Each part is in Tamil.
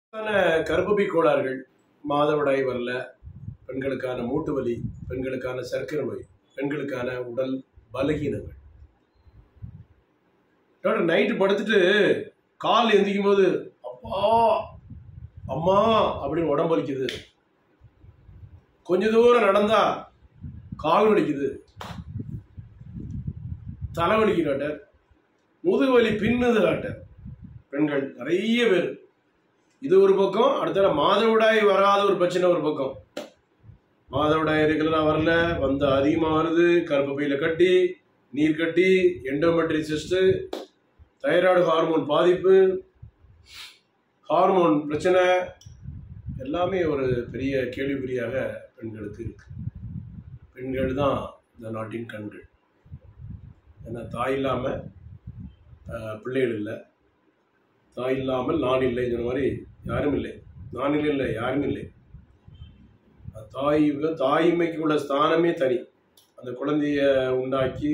கர்ப்பப்பை கோளாறுகள் மாதவிடாய் வரல பெண்களுக்கான மூட்டு வலி பெண்களுக்கான சர்க்கரை நோய் பெண்களுக்கான உடல் பலகீனங்கள் டாக்டர் நைட்டு படுத்துட்டு கால் எந்திக்கும் போது அப்பா அம்மா அப்படின்னு உடம்பு வலிக்குது கொஞ்ச தூரம் நடந்தா கால் வலிக்குது தலை வலிக்குது டாக்டர் முதுகு வலி பின்னுது டாக்டர் பெண்கள் நிறைய பேர் இது ஒரு பக்கம் அடுத்த மாதவிடாய் வராத ஒரு பிரச்சனை ஒரு பக்கம் மாதவிடாய் ரெகுலராக வரல வந்து அதிகமாக வருது கருப்பப்பையில கட்டி நீர் கட்டி எண்டோமெட்ரி சிஸ்ட்டு தைராய்டு ஹார்மோன் பாதிப்பு ஹார்மோன் பிரச்சனை எல்லாமே ஒரு பெரிய கேள்விக்குறியாக பெண்களுக்கு இருக்கு பெண்கள் தான் இந்த நாட்டின் கண்கள் ஏன்னா தாய் இல்லாமல் பிள்ளைகள் இல்லை தாய் இல்லாமல் நான் இல்லை இந்த மாதிரி யாரும் இல்லை நான் இல்லை இல்லை யாரும் இல்லை தாய் தாய்மைக்கு உள்ள ஸ்தானமே தனி அந்த குழந்தைய உண்டாக்கி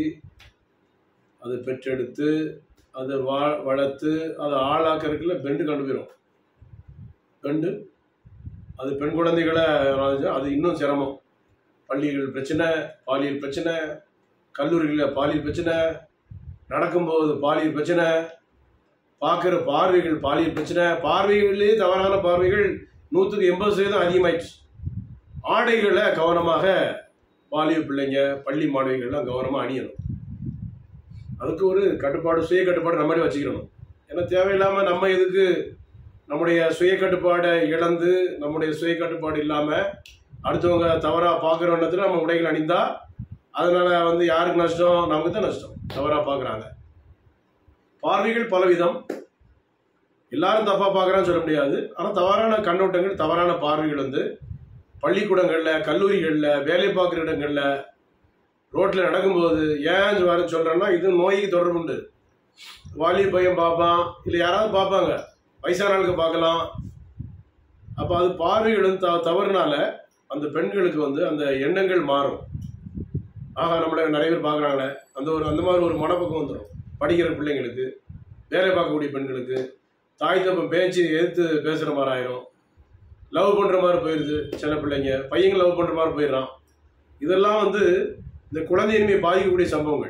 அதை பெற்றெடுத்து அதை வா வளர்த்து அதை ஆளாக்கிறதுக்குள்ள பெண்டு கண்டு போயிடும் பெண்டு அது பெண் குழந்தைகளை அது இன்னும் சிரமம் பள்ளிகள் பிரச்சனை பாலியல் பிரச்சனை கல்லூரிகளில் பாலியல் பிரச்சனை நடக்கும்போது பாலியல் பிரச்சனை பார்க்குற பார்வைகள் பாலியல் பிரச்சனை பார்வைகளிலே தவறான பார்வைகள் நூற்றுக்கு எண்பது சதவீதம் அதிகமாயிடுச்சு ஆடைகளை கவனமாக பாலியல் பிள்ளைங்க பள்ளி மாணவிகள்லாம் கவனமாக அணியணும் அதுக்கு ஒரு கட்டுப்பாடு சுய கட்டுப்பாடு நம்மளே வச்சுக்கணும் ஏன்னா தேவையில்லாமல் நம்ம எதுக்கு நம்முடைய சுய கட்டுப்பாடை இழந்து நம்முடைய சுய கட்டுப்பாடு இல்லாமல் அடுத்தவங்க தவறாக பார்க்குற எண்ணத்தில் நம்ம உடைகள் அணிந்தா அதனால வந்து யாருக்கு நஷ்டம் நமக்கு தான் நஷ்டம் தவறாக பார்க்குறாங்க பார்வைகள் பலவிதம் எல்லாரும் தப்பாக பார்க்குறான்னு சொல்ல முடியாது ஆனால் தவறான கண்ணோட்டங்கள் தவறான பார்வைகள் வந்து பள்ளிக்கூடங்களில் கல்லூரிகளில் வேலை பார்க்குற இடங்களில் ரோட்டில் நடக்கும்போது ஏன் வர சொல்கிறேன்னா இது நோய்க்கு தொடர்பு உண்டு வாலி பையன் பார்ப்பான் இல்லை யாராவது பார்ப்பாங்க வயசானவங்களுக்கு பார்க்கலாம் அப்போ அது பார்வைகள் வந்து த தவறுனால அந்த பெண்களுக்கு வந்து அந்த எண்ணங்கள் மாறும் ஆகா நம்மளை நிறைய பேர் பார்க்குறாங்களே அந்த ஒரு அந்த மாதிரி ஒரு மனப்பக்கம் வந்துடும் படிக்கிற பிள்ளைங்களுக்கு வேலை பார்க்கக்கூடிய பெண்களுக்கு தாய் தப்பம் பேச்சு எதிர்த்து பேசுகிற மாதிரி ஆயிரும் லவ் பண்ணுற மாதிரி போயிடுது சில பிள்ளைங்க பையங்க லவ் பண்ணுற மாதிரி போயிடுறான் இதெல்லாம் வந்து இந்த குழந்தையின்மையை பாதிக்கக்கூடிய சம்பவங்கள்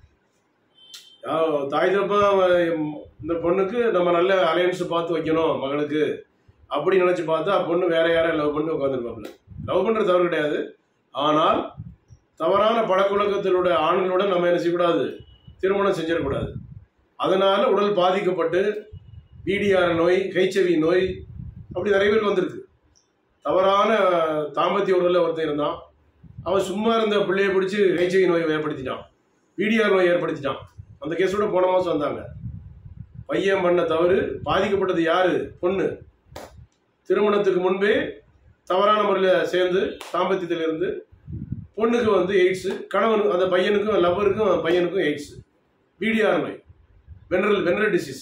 தாய் தப்பம் இந்த பொண்ணுக்கு நம்ம நல்ல அலையன்ஸ் பார்த்து வைக்கணும் மகளுக்கு அப்படி நினச்சி பார்த்தா பொண்ணு வேற யாரையும் லவ் பண்ணி உட்காந்துருப்பாப்புல லவ் பண்ணுறது தவறு கிடையாது ஆனால் தவறான பழக்கவழக்கத்தினுடைய ஆண்களோட நம்ம என்ன செய்யக்கூடாது திருமணம் செஞ்சிடக்கூடாது அதனால உடல் பாதிக்கப்பட்டு பிடிஆர் நோய் ஹெச்ஐவி நோய் அப்படி நிறைய பேர் வந்திருக்கு தவறான தாம்பத்திய உடலில் ஒருத்தன் இருந்தான் அவன் சும்மா இருந்த பிள்ளைய பிடிச்சி ஹெச்ஐவி நோயை ஏற்படுத்திட்டான் பிடிஆர் நோய் ஏற்படுத்திட்டான் அந்த கேஸோட போன மாதம் வந்தாங்க பையன் பண்ண தவறு பாதிக்கப்பட்டது யாரு பொண்ணு திருமணத்துக்கு முன்பே தவறான முறையில் சேர்ந்து தாம்பத்தியத்தில் இருந்து பொண்ணுக்கு வந்து எய்ட்ஸு கணவன் அந்த பையனுக்கும் லவ்வருக்கும் பையனுக்கும் எய்ட்ஸு பிடிஆர் நோய் வெனரல் வெனரல் டிசீஸ்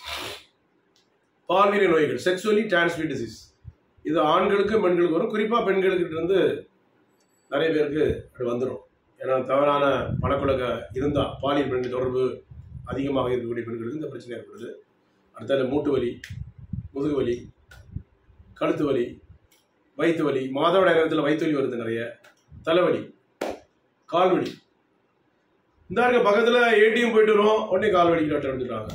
பால்வீரிய நோய்கள் செக்ஸுவலி டிரான்ஸ்மிட் டிசீஸ் இது ஆண்களுக்கும் பெண்களுக்கு வரும் குறிப்பாக பெண்களுக்கு இருந்து நிறைய பேருக்கு அது வந்துடும் ஏன்னா தவறான பழக்கொழக்க இருந்தால் பாலியல் பெண்கள் தொடர்பு அதிகமாக இருக்கக்கூடிய பெண்களுக்கு இந்த பிரச்சனை ஏற்படுது அடுத்தது மூட்டு வலி முதுகு வலி கழுத்து வலி வயிற்று வலி மாதவிடாய் நேரத்தில் வயிற்று வலி வருது நிறைய தலைவலி கால்வலி இந்த இருக்க பக்கத்தில் ஏடிஎம் போயிட்டு வரோம் உடனே கால் வலிக்கு டாக்டர் வந்துட்டாங்க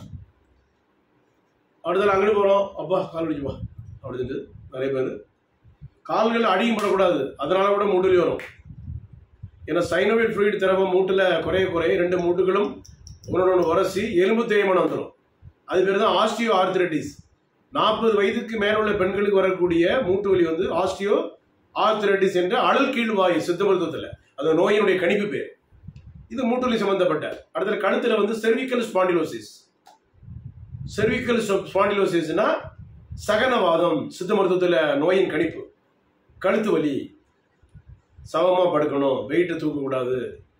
அடுத்தது அங்கே போகிறோம் அப்பா கால் வலிக்குப்பா அப்படின்னு நிறைய பேர் கால்கள் அடியும் படக்கூடாது அதனால கூட மூட்டுலி வரும் ஏன்னா சைனோவிட் ஃப்ளூயிட் திரவம் மூட்டில் குறைய குறைய ரெண்டு மூட்டுகளும் ஒன்று ஒன்று உரசி எலும்பு தேய்மானம் வந்துடும் அது பேர் தான் ஆஸ்டியோ ஆர்த்திரட்டிஸ் நாற்பது வயதுக்கு மேலே உள்ள பெண்களுக்கு வரக்கூடிய மூட்டு வலி வந்து ஆஸ்டியோ ஆர்த்திரட்டிஸ் என்ற அழல் கீழ்வாயு சித்த மருத்துவத்தில் அந்த நோயினுடைய கணிப்பு பேர் இது மூட்டுவலி சம்பந்தப்பட்ட அடுத்த கழுத்தில் வந்து செர்விக்கல் ஸ்பாண்டிலோசிஸ் செர்விக்கல் ஸ்பாண்டிலோசிஸ்னா சகனவாதம் சித்த மருத்துவத்தில் நோயின் கணிப்பு கழுத்து வலி சவமாக படுக்கணும் வெயிட்டை தூக்கக்கூடாது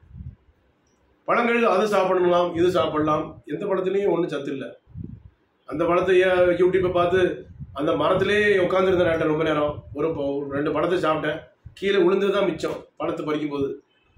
பழங்கள் அது சாப்பிடலாம் இது சாப்பிடலாம் எந்த படத்துலையும் ஒன்றும் சத்து இல்லை அந்த படத்தை யூடியூப்பை பார்த்து அந்த மரத்திலே உட்காந்துருந்த நேரம் ரொம்ப நேரம் ஒரு ரெண்டு பழத்தை சாப்பிட்டேன் கீழே விழுந்தது தான் மிச்சம் பழத்தை பறிக்கும் போது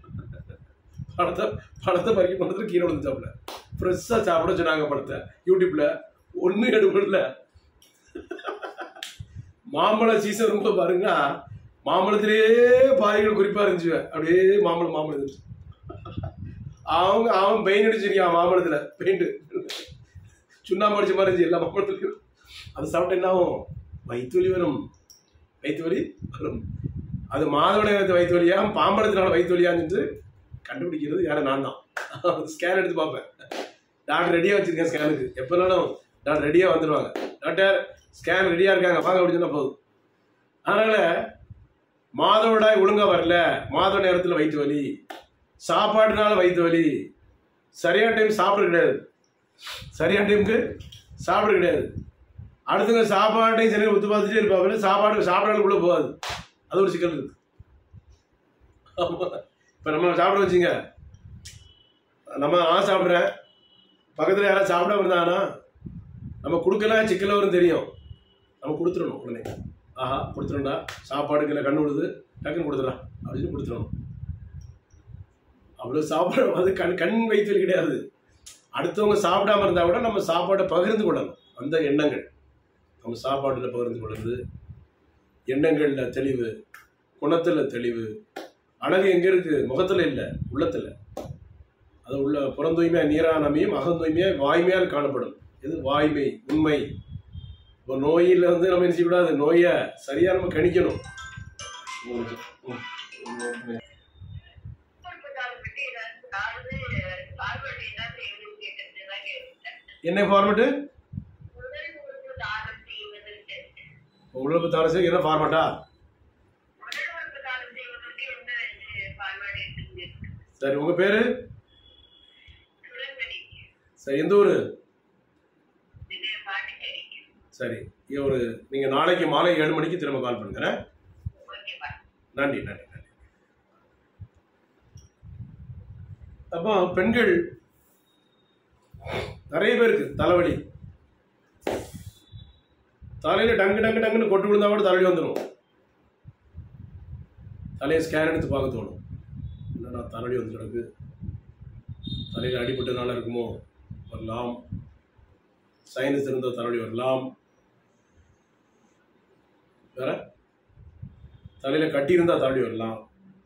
பழத்தை பழத்தை பறிக்கும் போது கீழே விழுந்து சாப்பிட ஃப்ரெஷ்ஷாக சாப்பிட சொன்னாங்க பழத்தை யூடியூப்பில் ஒன்றும் எடுக்கல மாம்பழ சீசன் ரொம்ப பாருங்கன்னா மாம்பழத்திலேயே பாதைகள் குறிப்பா இருந்துச்சு அப்படியே மாம்பழம் மாம்பழம் இருந்துச்சு அவங்க அவன் பெயிண்ட் அடிச்சிருக்கான் மாம்பழத்துல பெயிண்ட் சுண்ணாம்பு அடிச்ச மாதிரி இருந்துச்சு எல்லா மாம்பழத்துலையும் அது சாப்பிட்டு என்ன ஆகும் வயிற்று வலி வரும் வயிற்று வலி வரும் அது மாதவட வயிற்று வலியா பாம்பழத்தினால வயிற்று வலியான்னு கண்டுபிடிக்கிறது யாரும் நான் தான் ஸ்கேன் எடுத்து பார்ப்பேன் டாக்டர் ரெடியாக வச்சிருக்கேன் ஸ்கேனுக்கு எப்போனாலும் டாக்டர் ரெடியாக வந்துடுவாங்க டாக்டர் ஸ்கேன் ரெடியாக இருக்காங்க வாங்க அப்படி சொன்னா போதும் அதனால மாதவிடாய் ஒழுங்கா வரல மாத நேரத்தில் வயிற்று வலி சாப்பாடுனால வயிற்று வலி சரியான டைம் சாப்பிட கிடையாது சரியான டைமுக்கு சாப்பிட கிடையாது அடுத்தவங்க சாப்பாட்டையும் சரியாக ஒத்து பார்த்துட்டே இருப்பாங்க சாப்பாடு சாப்பிடாதுக்குள்ளே போகாது அது ஒரு சிக்கல் இருக்கு இப்போ நம்ம சாப்பிட வச்சுங்க நம்ம நான் சாப்பிட்றேன் பக்கத்தில் யாராவது சாப்பிடாம இருந்தாங்கன்னா நம்ம கொடுக்கலாம் சிக்கல வரும் தெரியும் நம்ம கொடுத்துடணும் உடனே ஆஹா கொடுத்துருண்டா சாப்பாடு கீழே கண்ணு விடுது டக்குன்னு கொடுத்துடா அப்படின்னு கொடுத்துடணும் அவ்வளோ சாப்பாடு அது கண் கண் வைத்தல் கிடையாது அடுத்தவங்க சாப்பிடாம இருந்தா கூட நம்ம சாப்பாட்டை பகிர்ந்து கொள்ளணும் அந்த எண்ணங்கள் நம்ம சாப்பாட்டில் பகிர்ந்து கொள்வது எண்ணங்களில் தெளிவு குணத்தில் தெளிவு அழகு எங்கே இருக்கு முகத்தில் இல்லை உள்ளத்தில் அது உள்ள புறந்தூய்மையா நீரானமையும் அகந்தூய்மையா வாய்மையால் காணப்படும் இது வாய்மை உண்மை இப்போ நோயில் வந்து நம்ம என்ன செய்யக்கூடாது நோயை சரியா நம்ம கணிக்கணும் என்ன ஃபார்மேட்டு உழவு தாரசு என்ன ஃபார்மேட்டா சரி உங்க பேரு சரி எந்த ஊரு சரி இது ஒரு நீங்க நாளைக்கு மாலை ஏழு மணிக்கு திரும்ப கால் பண்ணுங்க நன்றி நன்றி நன்றி அப்போ பெண்கள் நிறைய பேருக்கு தலைவலி தலையில டங்கு டங்கு டங்குன்னு கொட்டு விழுந்தா கூட தலைவலி வந்துடும் தலையை ஸ்கேன் எடுத்து பார்க்க தோணும் என்னடா தலைவலி வந்து கிடக்கு தலையில் அடிபட்டதுனால இருக்குமோ வரலாம் சைனஸ் இருந்த தலைவலி வரலாம் வேற தலையில கட்டி இருந்தா தலைவலி வரலாம்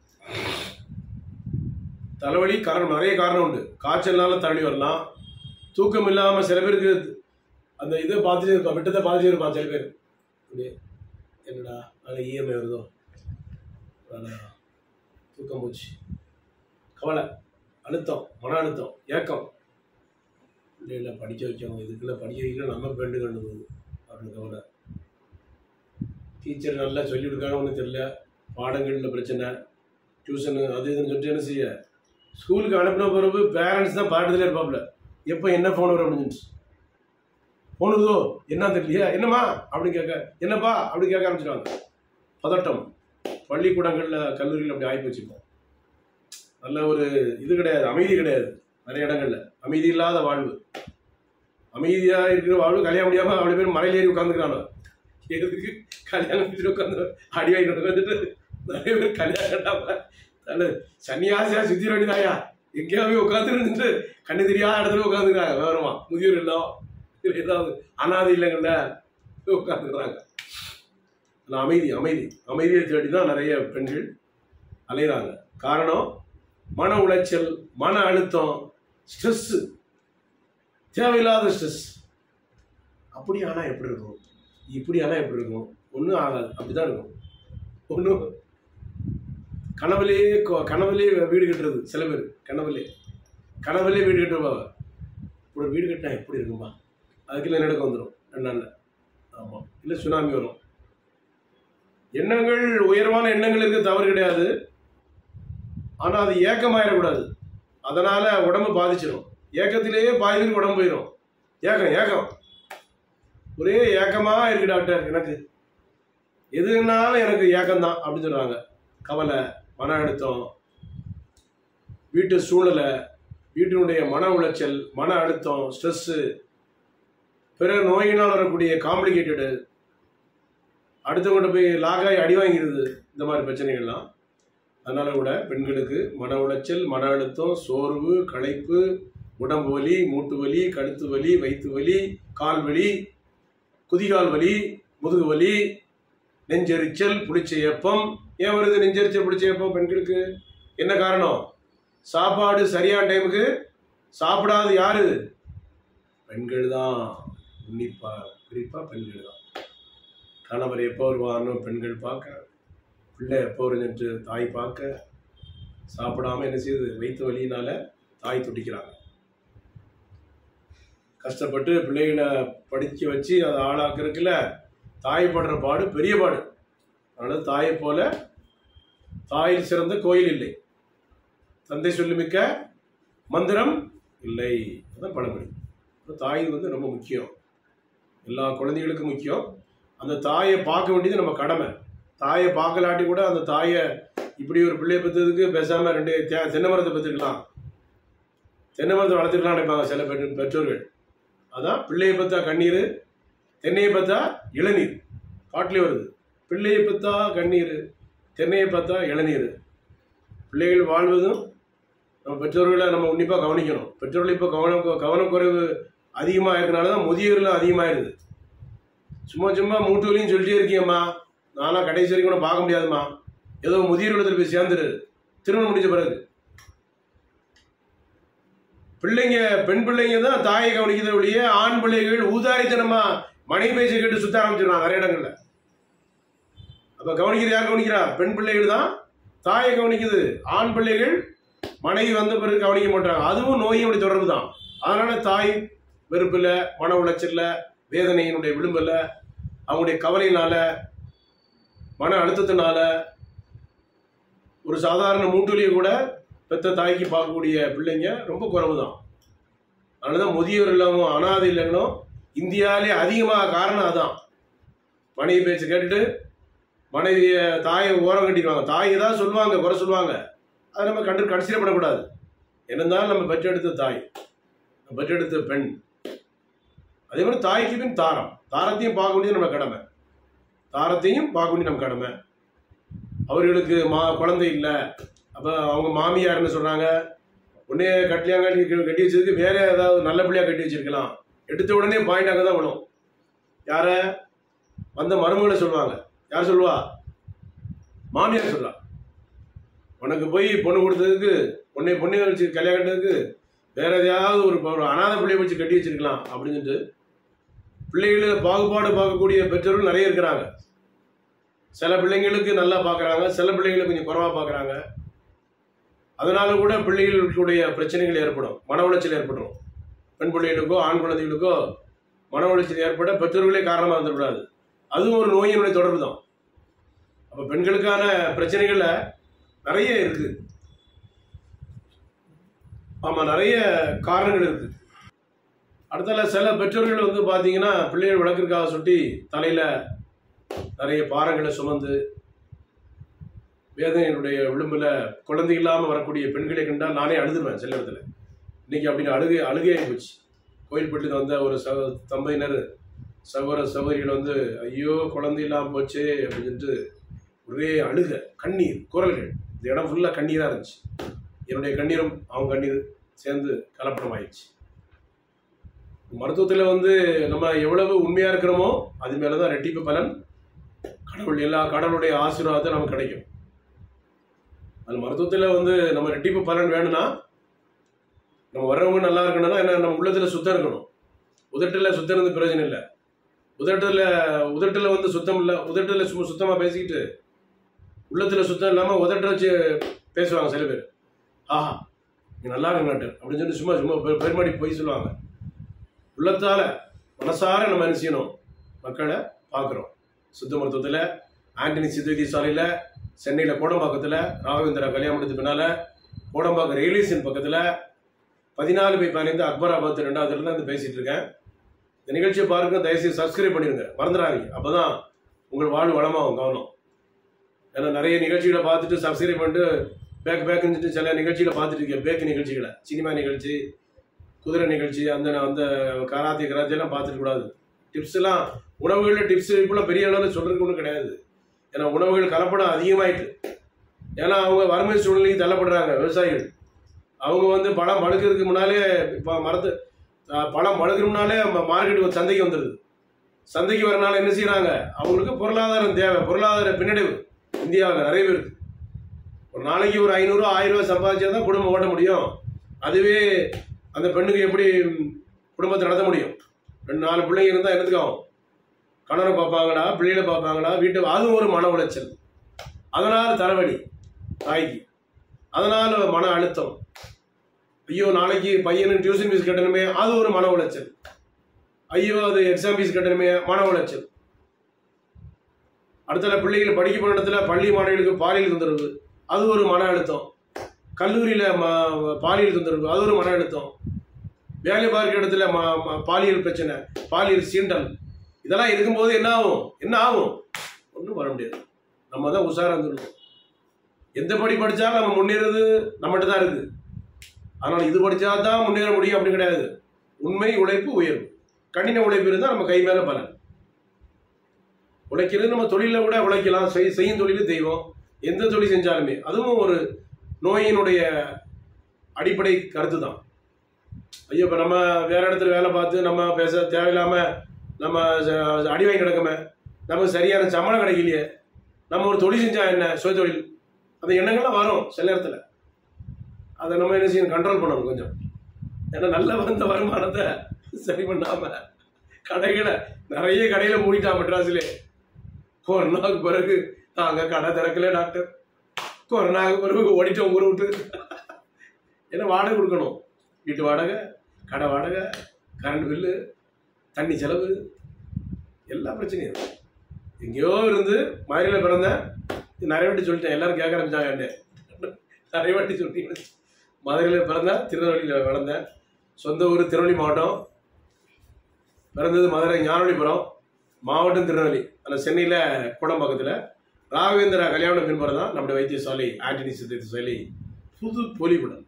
தலைவலி காரணம் நிறைய காரணம் உண்டு காய்ச்சல்னால தலைவலி வரலாம் தூக்கம் இல்லாம சில பேருக்கு அந்த இதை பார்த்துட்டு இருப்பா விட்டத்தை பார்த்துட்டு இருப்பான் சில பேர் அப்படியே என்னடா நாளைக்கு இஎம்ஐ வருதோ அடடா, தூக்கம் போச்சு கவலை அழுத்தம் மன அழுத்தம் ஏக்கம் இல்லை இல்லை படிக்க வைக்கணும் இதுக்குள்ள படிக்க வைக்கணும் நம்ம பெண்டு கண்டு போகுது அப்படின்னு கவலை டீச்சர் நல்லா சொல்லி கொடுக்காங்க ஒன்றும் தெரியல பாடங்களில் பிரச்சனை டியூஷனு அது இதுன்னு சொல்லிட்டு என்ன செய்ய ஸ்கூலுக்கு அனுப்பின பிறகு பேரண்ட்ஸ் தான் பாடத்துல இருப்பாப்புல எப்போ என்ன ஃபோன் வரும் அப்படின்னு ஃபோன் வருதோ என்ன தெரியலையா என்னம்மா அப்படின்னு கேட்க என்னப்பா அப்படி கேட்க ஆரம்பிச்சிடுவாங்க பதட்டம் பள்ளிக்கூடங்களில் கல்லூரியில் அப்படி ஆகி வச்சுப்போம் நல்ல ஒரு இது கிடையாது அமைதி கிடையாது நிறைய இடங்கள்ல அமைதி இல்லாத வாழ்வு அமைதியா இருக்கிற வாழ்வு கல்யாணம் முடியாம அவ்வளவு பேர் மலையில ஏறி உட்காந்துக்கிறாங்க எதுக்கு கல்யாணம் முடிச்சுட்டு உட்காந்து அடி வாங்கிட்டு உட்காந்துட்டு நிறைய பேர் கல்யாணம் கட்டாம தலை சன்னியாசியா சுத்தி வேண்டியதாயா எங்கேயாவது உட்காந்து இருந்துட்டு கண்ணு தெரியாத இடத்துல உட்காந்துக்கிறாங்க விவரமா முதியோர் இல்லம் இல்ல ஏதாவது அனாதை இல்லைங்கள்ல உட்காந்துக்கிறாங்க அமைதி அமைதி அமைதியை தேடி தான் நிறைய பெண்கள் அலைகிறாங்க காரணம் மன உளைச்சல் மன அழுத்தம் ஸ்ட்ரெஸ் தேவையில்லாத ஸ்ட்ரெஸ் அப்படி ஆனால் எப்படி இருக்கும் இப்படி ஆனால் எப்படி இருக்கும் ஒன்றும் ஆகாது அப்படிதான் இருக்கும் ஒன்றும் கனவுலே கொ- கனவுலே வீடு கட்டுறது சில பேர் கனவுலே கனவுலே வீடு கட்டுவாங்க ஒரு வீடு கட்டினா எப்படி இருக்கும்பா அதுக்குள்ள நடக்க வந்துடும் என்னென்ன ஆமாம் இல்லை சுனாமி வரும் எண்ணங்கள் உயர்வான எண்ணங்கள் இருக்க தவறு கிடையாது ஆனால் அது ஏக்கமாயிடக்கூடாது அதனால உடம்பு பாதிச்சிடும் ஏக்கத்திலேயே பாதிக்கு உடம்பு போயிடும் ஏக்கம் ஏக்கம் ஒரே ஏக்கமா இருக்கு டாக்டர் எனக்கு எதுனாலும் எனக்கு ஏக்கம்தான் அப்படின்னு சொல்றாங்க கவலை மன அழுத்தம் வீட்டு சூழ்நிலை வீட்டினுடைய மன உளைச்சல் மன அழுத்தம் ஸ்ட்ரெஸ்ஸு பிற நோயினால் வரக்கூடிய காம்ப்ளிகேட்டடு அடுத்தவங்கிட்ட போய் லாகாய் அடி வாங்கிறது இந்த மாதிரி பிரச்சனைகள்லாம் அதனால கூட பெண்களுக்கு மன உளைச்சல் மன அழுத்தம் சோர்வு களைப்பு உடம்பு வலி மூட்டு வலி கழுத்து வலி வயிற்று வலி கால் வலி குதிகால் வலி முதுகு வலி நெஞ்செரிச்சல் புளிச்ச ஏப்பம் ஏன் வருது நெஞ்செரிச்சல் புளிச்ச ஏப்பம் பெண்களுக்கு என்ன காரணம் சாப்பாடு சரியான டைமுக்கு சாப்பிடாத யாரு பெண்கள் தான் உன்னிப்பா குறிப்பா பெண்கள் தான் கணவர் எப்போ வருவான்னு பெண்கள் பார்க்க பிள்ளை எப்போ வருதுன்ட்டு தாய் பார்க்க சாப்பிடாம என்ன செய்யுது வயிற்று வலியினால தாய் துடிக்கிறாங்க கஷ்டப்பட்டு பிள்ளைகளை படிக்க வச்சு அதை ஆளாக்குறதுக்குல தாய் படுற பாடு பெரிய பாடு அதனால தாயை போல தாயில் சிறந்த கோயில் இல்லை தந்தை சொல்லுமிக்க மந்திரம் இல்லை அதான் பழமொழி அப்ப தாய் வந்து ரொம்ப முக்கியம் எல்லா குழந்தைகளுக்கும் முக்கியம் அந்த தாயை பார்க்க வேண்டியது நம்ம கடமை தாயை பார்க்கலாட்டி கூட அந்த தாயை இப்படி ஒரு பிள்ளைய பெற்றதுக்கு பேசாம ரெண்டு தே- தென்னை மரத்தை பெற்றுக்கலாம் தென்னை மரத்தை வளர்த்துக்கலாம் நினைப்பாங்க சில பெண் பெற்றோர்கள் அதான் பிள்ளையை பார்த்தா கண்ணீர் தென்னையை பார்த்தா இளநீர் பாட்டிலே வருது பிள்ளையை பார்த்தா கண்ணீர் தென்னையை பார்த்தா இளநீர் பிள்ளைகள் வாழ்வதும் நம்ம பெற்றோர்களை நம்ம உன்னிப்பாக கவனிக்கணும் பெற்றோர்கள் இப்போ கவனம் கவனக்குறைவு அதிகமாக இருக்கனால தான் முதியோர்களும் அதிகமாயிருது சும்மா சும்மா மூட்டு வலியும் சொல்லிட்டே இருக்கீங்கம்மா நான்லாம் கடைசி வரைக்கும் கூட பார்க்க முடியாதும்மா ஏதோ முதியோர் இடத்துல போய் சேர்ந்துரு திருமணம் முடிஞ்ச பிறகு பிள்ளைங்க பெண் பிள்ளைங்க தான் தாயை கவனிக்கிறத ஒழிய ஆண் பிள்ளைகள் ஊதாரித்தனமா மனைவி பேச்சை கேட்டு சுத்த ஆரம்பிச்சிடறான் நிறைய இடங்கள்ல அப்ப கவனிக்கிறது யார் கவனிக்கிறா பெண் பிள்ளைகள் தான் தாயை கவனிக்குது ஆண் பிள்ளைகள் மனைவி வந்த பிறகு கவனிக்க மாட்டாங்க அதுவும் நோயோட தொடர்பு தான் அதனால தாய் வெறுப்புல மன உளைச்சல்ல வேதனையினுடைய விளிம்புல அவங்களுடைய கவலையினால மன அழுத்தத்தினால ஒரு சாதாரண மூட்டுலியை கூட பெத்த தாய்க்கு பார்க்கக்கூடிய பிள்ளைங்க ரொம்ப குறைவு தான் அதனால தான் முதியோர் இல்லமும் அனாதை இல்லங்களும் இந்தியாவிலே அதிகமாக காரணம் அதான் மனைவி பேச்சு கேட்டுட்டு மனைவிய தாயை ஓரம் கட்டிடுவாங்க தாய் ஏதாவது சொல்லுவாங்க குறை சொல்லுவாங்க அதை நம்ம கண்டு கடைசியிடப்படக்கூடாது என்னந்தாலும் நம்ம பெற்றெடுத்த தாய் நம்ம பெற்றெடுத்த பெண் அதே மாதிரி தாய்க்கு பின் தாரம் தாரத்தையும் பார்க்க வேண்டியது நம்ம கடமை தாரத்தையும் பார்க்க வேண்டியது நம்ம கடமை அவர்களுக்கு மா குழந்தை இல்லை அப்போ அவங்க மாமியார் என்ன சொல்கிறாங்க உடனே கட்டிலியாங்க கட்டி கட்டி வச்சதுக்கு வேற ஏதாவது நல்ல பிள்ளையா கட்டி வச்சிருக்கலாம் எடுத்த உடனே பாயிண்ட் அங்கே தான் விடும் யார வந்த மருமகளை சொல்லுவாங்க யார் சொல்லுவா மாமியார் சொல்றா உனக்கு போய் பொண்ணு கொடுத்ததுக்கு உன்னை பொண்ணு வச்சு கல்யாணம் கட்டதுக்கு வேற எதையாவது ஒரு ஒரு அனாதை பிள்ளைய வச்சு கட்டி வச்சிருக்கலாம் அப்படின்னு சொல்லிட்டு பிள்ளைகளை பாகுபாடு பார்க்கக்கூடிய பெற்றோர்கள் நிறைய இருக்கிறாங்க சில பிள்ளைங்களுக்கு நல்லா பார்க்குறாங்க சில பிள்ளைங்களை கொஞ்சம் குறைவாக பார்க்குறாங்க அதனால கூட பிள்ளைகளுடைய பிரச்சனைகள் ஏற்படும் மன உளைச்சல் ஏற்படும் பெண் பிள்ளைகளுக்கோ ஆண் குழந்தைகளுக்கோ மன உளைச்சல் ஏற்பட பெற்றோர்களே காரணமாக இருந்துவிடாது அதுவும் ஒரு நோயினுடைய தொடர்பு தான் அப்போ பெண்களுக்கான பிரச்சனைகள்ல நிறைய இருக்கு ஆமாம் நிறைய காரணங்கள் இருக்கு அடுத்தால சில பெற்றோர்கள் வந்து பார்த்தீங்கன்னா பிள்ளைகள் விளக்கிற்காக சுட்டி தலையில் நிறைய பாரங்களை சுமந்து வேதனையினுடைய விளிம்புல குழந்தை இல்லாமல் வரக்கூடிய பெண்களை கண்டால் நானே அழுதுருவேன் சில இடத்துல இன்னைக்கு அப்படின்னு அழுகை அழுகையாகி போச்சு கோயில்பட்டியில் வந்த ஒரு சக தம்பதியினர் சகோதர சகோதரிகள் வந்து ஐயோ குழந்தை இல்லாமல் போச்சே அப்படின்னு சொல்லிட்டு ஒரே அழுக கண்ணீர் குரல்கள் இந்த இடம் ஃபுல்லாக கண்ணீராக இருந்துச்சு என்னுடைய கண்ணீரும் அவங்க கண்ணீர் சேர்ந்து கலப்படம் ஆயிடுச்சு மருத்துவத்தில் வந்து நம்ம எவ்வளவு உண்மையாக இருக்கிறோமோ அது மேலே தான் ரெட்டிப்பு பலன் கடவுள் எல்லா கடவுளுடைய ஆசீர்வாதத்தை நமக்கு கிடைக்கும் அது மருத்துவத்தில் வந்து நம்ம ரெட்டிப்பு பலன் வேணும்னா நம்ம வர்றவங்க நல்லா இருக்கணும்னா என்ன நம்ம உள்ளத்தில் சுத்தம் இருக்கணும் உதட்டில் சுத்தம் இருந்து பிரயோஜனம் இல்லை உதட்டில் உதட்டில் வந்து சுத்தம் இல்லை உதட்டில் சும்மா சுத்தமாக பேசிக்கிட்டு உள்ளத்தில் சுத்தம் இல்லாமல் உதட்ட வச்சு பேசுவாங்க சில பேர் ஆஹா நீ நல்லா இருக்க மாட்டேன் அப்படின்னு சொல்லி சும்மா சும்மா பெ- பெருமாடி போய் சொல்லுவாங்க உள்ளத்தால் மனசார நம்ம என்ன செய்யணும் மக்களை பார்க்குறோம் சுத்த மருத்துவத்தில் ஆண்டனி சித்த சாலையில் சென்னையில் கோடம்பாக்கத்தில் ராகவேந்திரா கல்யாணத்துக்கு பின்னால் கோடம்பாக்கம் ரயில்வே ஸ்டேஷன் பக்கத்தில் பதினாலு பை பதினைந்து அக்பராபாத் ரெண்டாவதுல தான் வந்து பேசிட்டு இருக்கேன் இந்த நிகழ்ச்சியை பாருங்க தயவுசெய்து சப்ஸ்கிரைப் பண்ணிடுங்க மறந்துடாதீங்க அப்பதான் உங்கள் வாழ்வு வளமாகும் கவனம் ஏன்னா நிறைய நிகழ்ச்சிகளை பார்த்துட்டு சப்ஸ்கிரைப் பண்ணிட்டு பேக் பேக்குன்னு சொல்லிட்டு சில நிகழ்ச்சிகளை பார்த்துட்டு இருக்கேன் பேக் நிகழ்ச்சிகளை சினிமா நிகழ்ச்சி குதிரை நிகழ்ச்சி அந்த அந்த கராத்தே கராத்தே எல்லாம் பார்த்துட்டு கூடாது டிப்ஸ் எல்லாம் உணவுகளில் டிப்ஸ் இப்பெல்லாம் பெரிய அளவில் சொல்றதுக்கு ஒன்றும் கிடையாது ஏன்னா உணவுகள் கலப்படம் அதிகமாயிட்டு ஏன்னா அவங்க வறுமை சூழ்நிலைக்கு தள்ளப்படுறாங்க விவசாயிகள் அவங்க வந்து பழம் பழுக்கிறதுக்கு முன்னாலே இப்போ மரத்து அஹ், பழம் பழுக்கிற முன்னாலே மார்க்கெட்டுக்கு ஒரு சந்தைக்கு வந்துடுது சந்தைக்கு வரனால என்ன செய்றாங்க அவங்களுக்கு பொருளாதாரம் தேவை பொருளாதார பின்னடைவு இந்தியாவில் நிறைய பேருக்கு ஒரு நாளைக்கு ஒரு ஐநூறு ஆயிரம் ரூபாய் சம்பாதிச்சா தான் குடும்பம் ஓட்ட முடியும் அதுவே அந்த பெண்ணுக்கு எப்படி குடும்பத்தை நடத்த முடியும் ரெண்டு நாலு பிள்ளைங்க இருந்தால் என்னத்துக்கு ஆகும் கணவனை பார்ப்பாங்களா பிள்ளைகளை பார்ப்பாங்களா வீட்டை அதுவும் ஒரு மன உளைச்சல் அதனால் தலைவலி தாய்க்கு அதனால் மன அழுத்தம் ஐயோ நாளைக்கு பையனுக்கு டியூஷன் ஃபீஸ் கட்டணுமே அது ஒரு மன உளைச்சல் ஐயோ அது எக்ஸாம் ஃபீஸ் கட்டணுமே மன உளைச்சல் அடுத்தல பிள்ளைகள் படிக்க போன இடத்துல பள்ளி மாணவிகளுக்கு பாலியல் தொந்தரவு அது ஒரு மன அழுத்தம் கல்லூரியில் ம பாலியல் தொந்தரவு அது ஒரு மன அழுத்தம் வேலை பார்க்கிற இடத்துல ம ம- பாலியல் பிரச்சனை பாலியல் சீண்டல் இதெல்லாம் இருக்கும்போது என்ன ஆகும் என்ன ஆகும் ஒன்றும் வர முடியாது நம்ம தான் உஷாரா இருந்துருக்கோம் எந்த படி படித்தாலும் நம்ம முன்னேறது நம்மகிட்ட தான் இருக்குது அதனால் இது படித்தா தான் முன்னேற முடியும் அப்படி கிடையாது உண்மை உழைப்பு உயர்வு கடின உழைப்பு இருந்தால் நம்ம கை மேலே பலன் உழைக்கிறது நம்ம தொழிலில் கூட உழைக்கலாம் செய் செய்யும் தொழில் தெய்வம் எந்த தொழில் செஞ்சாலுமே அதுவும் ஒரு நோயினுடைய அடிப்படை கருத்து தான் ஐயோ இப்போ நம்ம வேற இடத்துல வேலை பார்த்து நம்ம பேச தேவையில்லாமல் நம்ம ச- அடி வாங்கி கிடக்கமே நமக்கு சரியான சம்பளம் கிடைக்கலையே நம்ம ஒரு தொழில் செஞ்சா என்ன சுய தொழில் அந்த எண்ணங்கள்லாம் வரும் சில நேரத்தில் அதை நம்ம என்ன செய்யணும் கண்ட்ரோல் பண்ணணும் கொஞ்சம் ஏன்னா நல்ல வந்த வருமானத்தை சரி பண்ணாம கடைகளை நிறைய கடையில மூடிட்டான் மெட்ராஸ்லே கொரோனாவுக்கு பிறகு நாங்க கடை திறக்கல டாக்டர் கொரோனாவுக்கு பிறகு ஓடிட்டோம் ஊரை விட்டு ஏன்னா வாடகை கொடுக்கணும் வீட்டு வாடகை கடை வாடகை கரண்ட் பில்லு தண்ணி செலவு எல்லா பிரச்சனையும் இருக்கு எங்கேயோ இருந்து மதுரையில் பிறந்தேன் இது நிறைய வாட்டி சொல்லிட்டேன் எல்லாரும் கேட்க ஆரம்பிச்சாங்க என்கிட்ட. நிறைய வாட்டி சொல்லிட்டீங்க மதுரையில் பிறந்தேன் திருநெல்வேலியில் வளர்ந்தேன் சொந்த ஊர் திருநெல்வேலி மாவட்டம் பிறந்தது மதுரை ஞானவழிபுரம் மாவட்டம் திருநெல்வேலி அதில் சென்னையில் கூடம்பாக்கத்தில் ராகவேந்திரா கல்யாண பின்புறம் தான் நம்முடைய வைத்தியசாலை ஆண்டனி சித்தியசாலை புது பொலிவுடன்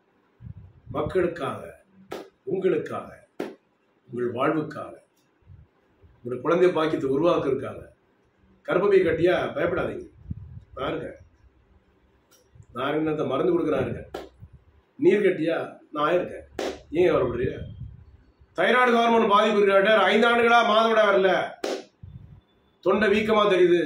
மக்களுக்காக உங்களுக்காக உங்கள் வாழ்வுக்காக உங்களுடைய குழந்தை பாக்கியத்தை உருவாக்குறதுக்காக கர்ப்பப்பை கட்டியா பயப்படாதீங்க நான் இருக்கேன் நான் என்ன மருந்து கொடுக்குறேன் இருக்கேன் நீர் கட்டியா நான் இருக்கேன் ஏன் வரப்படுறிய தைராய்டு ஹார்மோன் பாதிப்பு இருக்காட்ட ஐந்து ஆண்டுகளா மாதவிட வரல தொண்டை வீக்கமா தெரியுது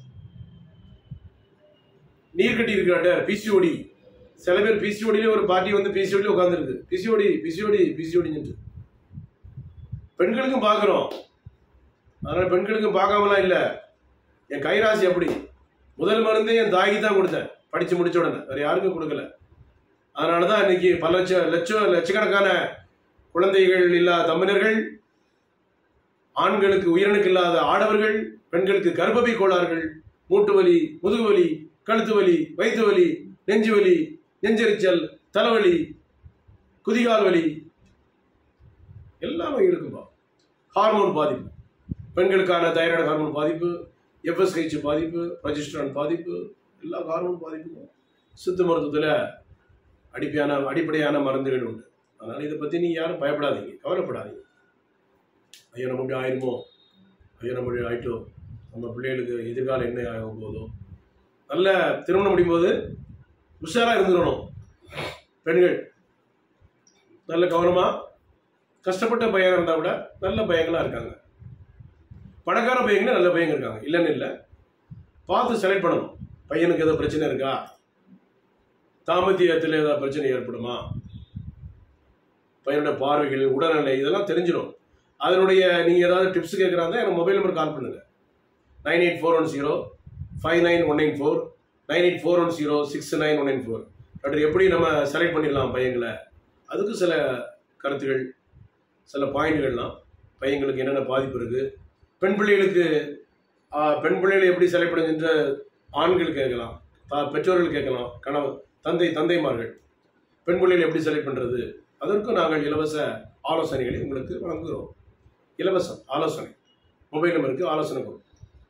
நீர் கட்டி இருக்காட்ட பிசிஓடி சில பேர் பிசிஓடியில ஒரு பார்ட்டி வந்து பிசிஓடி உட்காந்துருக்கு பிசிஓடி பிசிஓடி பிசிஓடின்னு பெண்களுக்கும் பார்க்குறோம் அதனால பெண்களுக்கும் பார்க்காமலாம் இல்லை என் கைராசி அப்படி முதல் மருந்தே என் தாய்க்கு தான் கொடுத்தேன் படிச்சு முடிச்ச உடனே வேற யாருக்கும் கொடுக்கல அதனால தான் இன்னைக்கு பல லட்ச லட்சம் லட்சக்கணக்கான குழந்தைகள் இல்லாத தம்பினர்கள் ஆண்களுக்கு உயிரணுக்கு இல்லாத ஆடவர்கள் பெண்களுக்கு கர்ப்பப்பை கோளாறுகள் மூட்டு வலி முதுகு வலி கழுத்து வலி வயிற்று வலி நெஞ்சு வலி நெஞ்செரிச்சல் தலைவலி குதிகால் வலி எல்லாமே இருக்குப்பா ஹார்மோன் பாதிப்பு பெண்களுக்கான தைராய்டு ஹார்மோன் பாதிப்பு எஃப்எஸ்ஹெச் பாதிப்பு ப்ரொஜெஸ்ட்ரான் பாதிப்பு எல்லா ஹார்மோன் பாதிப்பும் சித்த மருத்துவத்தில் அடிப்படையான அடிப்படையான மருந்துகள் உண்டு அதனால் இதை பற்றி நீங்கள் யாரும் பயப்படாதீங்க கவலைப்படாதீங்க ஐயோ நம்ம இப்படி ஆயிருமோ ஐயோ நம்ம இப்படி ஆயிட்டோம் நம்ம பிள்ளைகளுக்கு எதிர்காலம் என்ன ஆக போதோ நல்ல திருமணம் முடியும்போது உஷாராக இருந்துடணும் பெண்கள் நல்ல கவனமாக கஷ்டப்பட்ட பையனாக இருந்தால் கூட நல்ல பையங்களாக இருக்காங்க பணக்கார பையங்களே நல்ல பையங்க இருக்காங்க இல்லைன்னு இல்லை பார்த்து செலக்ட் பண்ணணும் பையனுக்கு ஏதோ பிரச்சனை இருக்கா தாம்பத்தியத்தில் ஏதாவது பிரச்சனை ஏற்படுமா பையனோட பார்வைகள் உடல்நிலை இதெல்லாம் தெரிஞ்சிடும் அதனுடைய நீங்கள் ஏதாவது டிப்ஸ் கேட்குறாங்க எனக்கு மொபைல் நம்பர் கால் பண்ணுங்கள் nine eight four one zero five nine one nine four nine eight four one zero six nine one nine four அப்படி எப்படி நம்ம செலக்ட் பண்ணிடலாம் பையங்களை அதுக்கு சில கருத்துகள் சில பாயிண்ட்கள்லாம் பையங்களுக்கு என்னென்ன பாதிப்பு இருக்குது பெண் பிள்ளைகளுக்கு ஆ, பெண் பிள்ளைகளை எப்படி செலக்ட் பண்ணுகின்ற ஆண்கள் கேட்கலாம் தா பெற்றோர்கள் கேட்கலாம் கணவன் தந்தை தந்தைமார்கள் பெண் பிள்ளைகளை எப்படி செலக்ட் பண்ணுறது அதற்கும் நாங்கள் இலவச ஆலோசனைகளை உங்களுக்கு வழங்குகிறோம் இலவசம் ஆலோசனை மொபைல் நம்பருக்கு ஆலோசனை கொடுக்கும்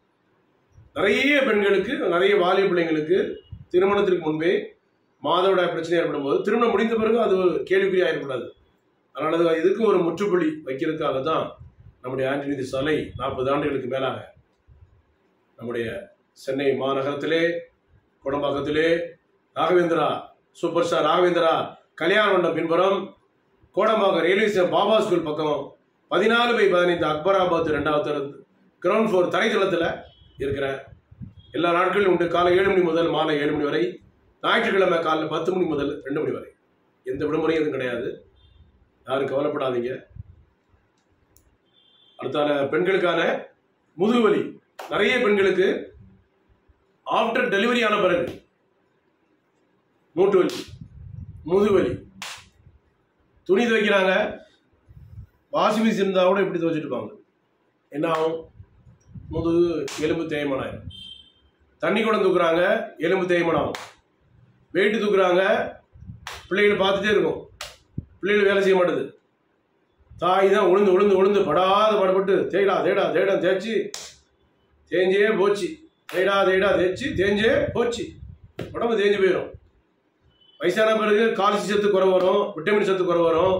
நிறைய பெண்களுக்கு நிறைய வாலிப பிள்ளைங்களுக்கு திருமணத்திற்கு முன்பே மாதவிடாய் பிரச்சனை ஏற்படும் போது திருமணம் முடிந்த பிறகு அது கேள்விக்குறி ஆயிடக்கூடாது அதனால அது இதுக்கு ஒரு முற்றுப்புள்ளி வைக்கிறதுக்காக தான் நம்முடைய ஆண்டனிதி சாலை நாற்பது ஆண்டுகளுக்கு மேலாக நம்முடைய சென்னை மாநகரத்திலே குடம்பாக்கத்திலே ராகவேந்திரா சூப்பர் ஸ்டார் ராகவேந்திரா கல்யாண மண்டபம் பின்புறம் Kodambakkam railway station Baba school பக்கம் பதினாலு பை பதினைந்து அக்பராபாத் ரெண்டாவது கிரவுண்ட் ஃப்ளோர் தரைத்தளத்தில் இருக்கிற எல்லா நாட்களிலும் உண்டு காலை ஏழு மணி முதல் மாலை ஏழு மணி வரை ஞாயிற்றுக்கிழமை காலைல பத்து மணி முதல் ரெண்டு மணி வரை எந்த விடுமுறையும் எதுவும் கிடையாது யாரும் கவலைப்படாதீங்க அடுத்தால பெண்களுக்கான முதுகுவலி நிறைய பெண்களுக்கு ஆஃப்டர் டெலிவரி ஆன பிறகு மூட்டு வலி முதுகுவலி துணி துவைக்கிறாங்க வாஷிங் மிஷின் இருந்தால் கூட இப்படி துவைச்சிட்டு இருப்பாங்க என்ன ஆகும் முதுகு எலும்பு தேய்மானம் ஆயிரும் தண்ணி குடம் தூக்குறாங்க எலும்பு தேய்மானம் ஆகும் வெயிட்டு தூக்குறாங்க பிள்ளைகள் பார்த்துட்டே இருக்கும் பிள்ளைகள் வேலை செய்ய மாட்டுது தாய் தான் உளுந்து உளுந்து உளுந்து படாத படப்பட்டு தேடா தேடா தேடா தேய்ச்சி தேஞ்சே போச்சு தேடா தேடா தேய்ச்சி தேஞ்சே போச்சு உடம்பு தேஞ்சு போயிடும் வயசான பிறகு கால்சி சத்து குறை வரும் விட்டமின் சத்து குறை வரும்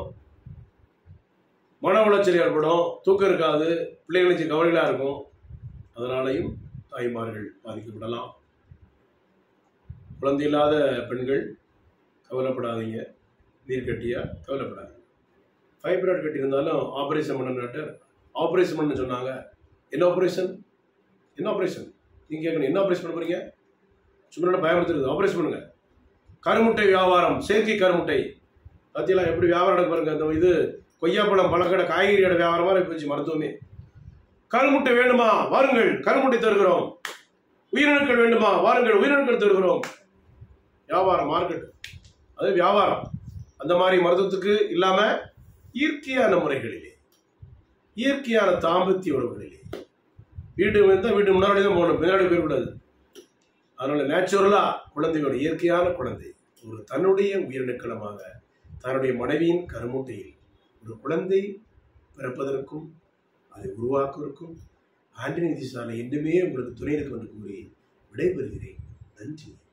மன உளைச்சல் ஏற்படும் தூக்கம் இருக்காது பிள்ளைகளுக்கு கவலைகளாக இருக்கும் அதனாலையும் தாய்மார்கள் பாதிக்கப்படலாம் குழந்தை இல்லாத பெண்கள் கவலைப்படாதீங்க நீர் கட்டியா கவலைப்படாதீங்க ஃபைப்ராய்டு கட்டி இருந்தாலும் ஆப்ரேஷன் பண்ண ஆப்ரேஷன் பண்ண சொன்னாங்க என்ன ஆப்ரேஷன் என்ன ஆப்ரேஷன் நீங்கள் கேட்கணும் என்ன ஆப்ரேஷன் பண்ண போறீங்க சும்மா பயமுறுத்துறது ஆப்ரேஷன் பண்ணுங்க கருமுட்டை வியாபாரம் செயற்கை கருமுட்டை பார்த்தீங்களா எப்படி வியாபாரம் நடக்க பாருங்க இந்த இது கொய்யாப்பழம் பழக்கடை காய்கறி கடை வியாபாரமாக போச்சு மருத்துவமே கருமுட்டை வேண்டுமா வாருங்கள் கருமுட்டை தருகிறோம் உயிரணுக்கள் வேண்டுமா வாருங்கள் உயிரணுக்கள் தருகிறோம் வியாபாரம் மார்க்கெட் அது வியாபாரம் அந்த மாதிரி மருத்துவத்துக்கு இல்லாம இயற்கையான முறைகளிலே இயற்கையான தாம்பத்திய உறவுகளிலே வீட்டு வந்தால் வீட்டு முன்னாடி தான் போகணும் பின்னாடி போயிடக்கூடாது அதனால நேச்சுரலா குழந்தையோட இயற்கையான குழந்தை ஒரு தன்னுடைய உயிரணுக்களமாக தன்னுடைய மனைவியின் கருமுட்டையில் ஒரு குழந்தை பிறப்பதற்கும் அதை உருவாக்குவதற்கும் ஆண்டனி சாலை என்றுமே உங்களுக்கு துணை இருக்கும் என்று கூறி விடைபெறுகிறேன் நன்றி